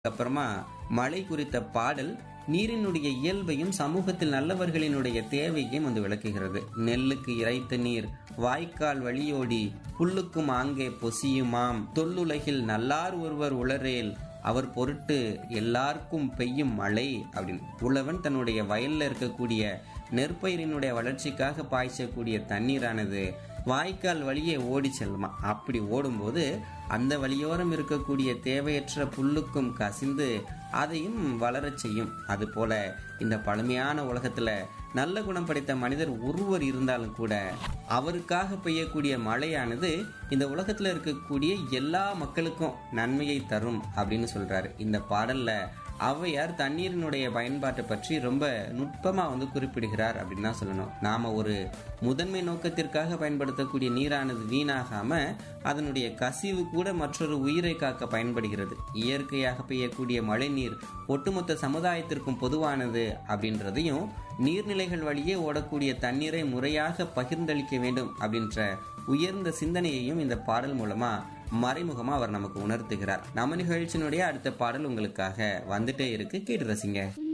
அப்புறமா மழை குறித்த பாடல் நீரினுடைய இயல்பையும் சமூகத்தில் நல்லவர்களினுடைய தேவையையும் வந்து விளக்குகிறது நெல்லுக்கு இறைத்த நீர் வாய்க்கால் வழியோடி புல்லுக்கும் ஆங்கே பொசியுமாம் தொல்லுலகில் நல்லார் ஒருவர் உளரேல் அவர் பொருட்டு எல்லாருக்கும் பெய்யும் மழை அப்படின்னு உழவன் தன்னுடைய வயல்ல இருக்கக்கூடிய நெற்பயிரினுடைய வளர்ச்சிக்காக பாய்ச்சக்கூடிய தண்ணீரானது வாய்க்கால் வழியே ஓடி செல்லுமா அப்படி ஓடும்போது அந்த வழியோரம் இருக்கக்கூடிய தேவையற்ற புல்லுக்கும் கசிந்து அதையும் வளரச் செய்யும் அதுபோல இந்த பழமையான உலகத்துல நல்ல குணம் படைத்த மனிதர் ஒருவர் இருந்தாலும் கூட அவருக்காக பெய்யக்கூடிய மழையானது இந்த உலகத்துல இருக்கக்கூடிய எல்லா மக்களுக்கும் நன்மையை தரும் அப்படின்னு சொல்றாரு இந்த பாடல்ல ஔவையார் தண்ணீரினுடைய பயன்பாட்டை பற்றி ரொம்ப நுட்பமா வந்து குறிப்பிடுகிறார் அப்படின்னு தான் சொல்லணும் நாம ஒரு முதன்மை நோக்கத்திற்காக பயன்படுத்தக்கூடிய நீரானது வீணாகாம அதனுடைய கசிவு கூட மற்றொரு உயிரை காக்க பயன்படுகிறது இயற்கையாக பெய்யக்கூடிய மழை நீர் ஒட்டுமொத்த சமுதாயத்திற்கும் பொதுவானது அப்படின்றதையும் நீர்நிலைகள் வழியே ஓடக்கூடிய தண்ணீரை முறையாக பகிர்ந்தளிக்க வேண்டும் அப்படின்ற உயர்ந்த சிந்தனையையும் இந்த பாடல் மூலமா மறைமுகமா அவர் நமக்கு உணர்த்துகிறார் நம்ம நிகழ்ச்சியினுடைய அடுத்த பாடல் உங்களுக்காக வந்துட்டே இருக்கு கேட்டு ரசிங்க